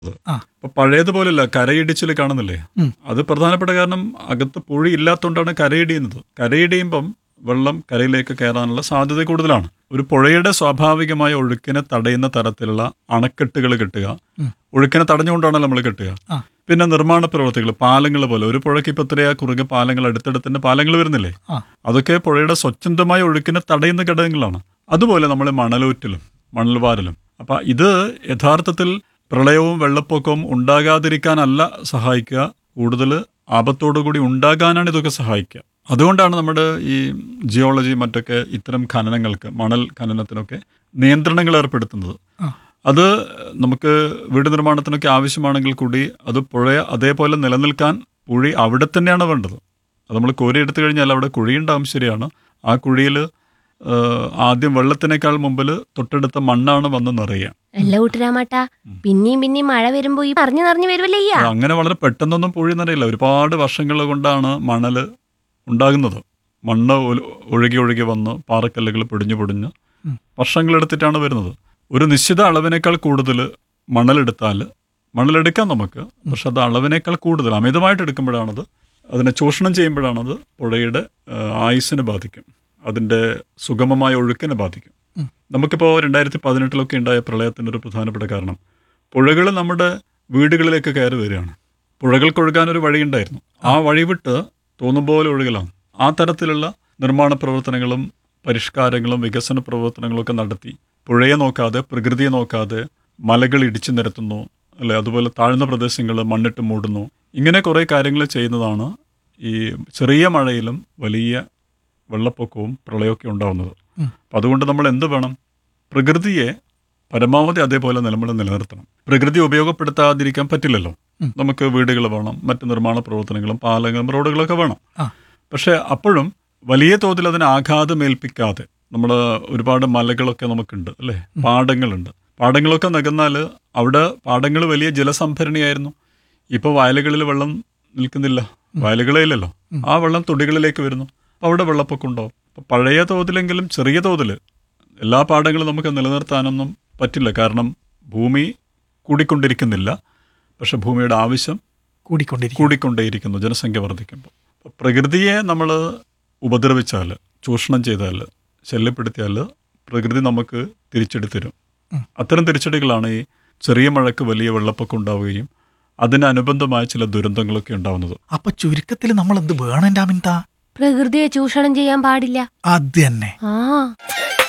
ആ. അപ്പൊ പഴയതുപോലെയല്ല കരയിടിച്ചിൽ കാണുന്നില്ലേ ഉം. അത് പ്രധാനപ്പെട്ട കാരണം അകത്ത് പുഴി ഇല്ലാത്തതുകൊണ്ടാണ് കരയിടിയുന്നത് കരയിടിയുമ്പം വെള്ളം കരയിലേക്ക് കയറാനുള്ള സാധ്യത കൂടുതലാണ് ഒരു പുഴയുടെ സ്വാഭാവികമായ ഒഴുക്കിനെ തടയുന്ന തരത്തിലുള്ള അണക്കെട്ടുകൾ കെട്ടുക ഉം. ഒഴുക്കിനെ തടഞ്ഞുകൊണ്ടാണല്ലോ നമ്മൾ കെട്ടുക ആ. പിന്നെ നിർമ്മാണ പ്രവർത്തികൾ പാലങ്ങൾ പോലെ ഒരു പുഴയ്ക്ക് ഇപ്പൊ ഇത്രയാ കുറുകെ പാലങ്ങൾ അടുത്തടുത്തിന്റെ പാലങ്ങൾ വരുന്നില്ലേ ആ. അതൊക്കെ പുഴയുടെ സ്വച്ഛന്തമായ ഒഴുക്കിനെ തടയുന്ന ഘടകങ്ങളാണ് അതുപോലെ നമ്മൾ മണലൂറ്റിലും മണൽവാരലും അപ്പൊ ഇത് യഥാർത്ഥത്തിൽ പ്രളയവും വെള്ളപ്പൊക്കവും ഉണ്ടാകാതിരിക്കാനല്ല സഹായിക്കുക കൂടുതൽ ആപത്തോടുകൂടി ഉണ്ടാകാനാണ് ഇതൊക്കെ സഹായിക്കുക അതുകൊണ്ടാണ് നമ്മുടെ ഈ ജിയോളജി മറ്റൊക്കെ ഇത്തരം ഖനനങ്ങൾക്ക് മണൽ ഖനനത്തിനൊക്കെ നിയന്ത്രണങ്ങൾ ഏർപ്പെടുത്തുന്നത് ആ. അത് നമുക്ക് വീട് നിർമ്മാണത്തിനൊക്കെ ആവശ്യമാണെങ്കിൽ കൂടി അത് പുഴ അതേപോലെ നിലനിൽക്കാൻ കുഴി അവിടെ തന്നെയാണ് വേണ്ടത് അത് നമ്മൾ കോരി എടുത്തു കഴിഞ്ഞാൽ അവിടെ കുഴിയുണ്ടാവും ശരിയാണ് ആ കുഴിയിൽ ആദ്യം വെള്ളത്തിനേക്കാൾ മുമ്പിൽ തൊട്ടടുത്ത മണ്ണാണ് വന്ന് നിറയുക അല്ല കൂട്ടുരാമാട്ടാ പിന്നെയും പിന്നെയും മഴ വരുമ്പോ ഈ പറഞ്ഞു നിറഞ്ഞു വരുമല്ലേ ഈ അത് അങ്ങനെ വളരെ പെട്ടെന്നൊന്നും പുഴി നിറയില്ല ഒരുപാട് വർഷങ്ങൾ കൊണ്ടാണ് മണൽ ഉണ്ടാകുന്നത് മണ്ണ് ഒലു- ഒഴുകി ഒഴുകി വന്ന് പാറക്കല്ലുകൾ പൊടിഞ്ഞു പൊടിഞ്ഞ് ഉം. വർഷങ്ങളെടുത്തിട്ടാണ് വരുന്നത് ഒരു നിശ്ചിത അളവിനേക്കാൾ കൂടുതൽ മണലെടുത്താൽ മണലെടുക്കാം നമുക്ക് പക്ഷെ അത് അളവിനേക്കാൾ കൂടുതൽ അമിതമായിട്ട് എടുക്കുമ്പോഴാണത് അതിനെ ചൂഷണം ചെയ്യുമ്പോഴാണത് പുഴയുടെ ആ, ആയുസ്സിനെ ബാധിക്കും അതിൻ്റെ സുഗമമായ ഒഴുക്കിനെ ബാധിക്കും ഉം. നമുക്കിപ്പോൾ രണ്ടായിരത്തി പതിനെട്ടിലൊക്കെ ഉണ്ടായ പ്രളയത്തിൻ്റെ ഒരു പ്രധാനപ്പെട്ട കാരണം പുഴകൾ നമ്മുടെ വീടുകളിലേക്ക് കയറി വരികയാണ് പുഴകൾക്കൊഴുകാൻ ഒരു വഴിയുണ്ടായിരുന്നു ആ വഴി വിട്ട് തോന്നും പോലെ ഒഴുകലാണ് ആ തരത്തിലുള്ള നിർമ്മാണ പ്രവർത്തനങ്ങളും പരിഷ്കാരങ്ങളും വികസന പ്രവർത്തനങ്ങളും ഒക്കെ നടത്തി പുഴയെ നോക്കാതെ പ്രകൃതിയെ നോക്കാതെ മലകൾ ഇടിച്ചു നിരത്തുന്നു അല്ലെ അതുപോലെ താഴ്ന്ന പ്രദേശങ്ങൾ മണ്ണിട്ട് മൂടുന്നു ഇങ്ങനെ കുറേ കാര്യങ്ങൾ ചെയ്യുന്നതാണ് ഈ ചെറിയ മഴയിലും വലിയ വെള്ളപ്പൊക്കവും പ്രളയമൊക്കെ ഉണ്ടാവുന്നത് ഉം. അപ്പം അതുകൊണ്ട് നമ്മൾ എന്ത് വേണം പ്രകൃതിയെ പരമാവധി അതേപോലെ നമ്മൾ നിലനിർത്തണം പ്രകൃതി ഉപയോഗപ്പെടുത്താതിരിക്കാൻ പറ്റില്ലല്ലോ ഉം. നമുക്ക് വീടുകൾ വേണം മറ്റ് നിർമ്മാണ പ്രവർത്തനങ്ങളും പാലങ്ങളും റോഡുകളൊക്കെ വേണം ആ. പക്ഷെ അപ്പോഴും വലിയ തോതിൽ അതിന് ആഘാതമേൽപ്പിക്കാതെ നമ്മൾ ഒരുപാട് മലകളൊക്കെ നമുക്കുണ്ട് അല്ലേ പാടങ്ങളുണ്ട് പാടങ്ങളൊക്കെ നികന്നാൽ അവിടെ പാടങ്ങൾ വലിയ ജലസംഭരണിയായിരുന്നു ഇപ്പോൾ വയലുകളിൽ വെള്ളം നിൽക്കുന്നില്ല വയലുകളേ ഇല്ലല്ലോ ആ വെള്ളം തൊടികളിലേക്ക് വരുന്നു അപ്പോൾ അവിടെ വെള്ളപ്പൊക്കം ഉണ്ടാവും അപ്പോൾ പഴയ തോതിലെങ്കിലും ചെറിയ തോതിൽ എല്ലാ പാടങ്ങളും നമുക്ക് നിലനിർത്താനൊന്നും പറ്റില്ല കാരണം ഭൂമി കൂടിക്കൊണ്ടിരിക്കുന്നില്ല പക്ഷെ ഭൂമിയുടെ ആവശ്യം കൂടിക്കൊണ്ടിരിക്കും കൂടിക്കൊണ്ടേയിരിക്കുന്നു ജനസംഖ്യ വർദ്ധിക്കുമ്പോൾ അപ്പോൾ പ്രകൃതിയെ നമ്മൾ ഉപദ്രവിച്ചാൽ ചൂഷണം ചെയ്താൽ ശല്യപ്പെടുത്തിയാൽ പ്രകൃതി നമുക്ക് തിരിച്ചെടുത്തരും ഉം. അത്തരം തിരിച്ചടികളാണ് ഈ ചെറിയ മഴയ്ക്ക് വലിയ വെള്ളപ്പൊക്കം ഉണ്ടാവുകയും അതിനനുബന്ധമായ ചില ദുരന്തങ്ങളൊക്കെ ഉണ്ടാവുന്നത് അപ്പൊ ചുരുക്കത്തിൽ നമ്മൾ എന്ത് വേണം രാമിൻതാ പ്രകൃതിയെ ചൂഷണം ചെയ്യാൻ പാടില്ല അത് തന്നെ ആ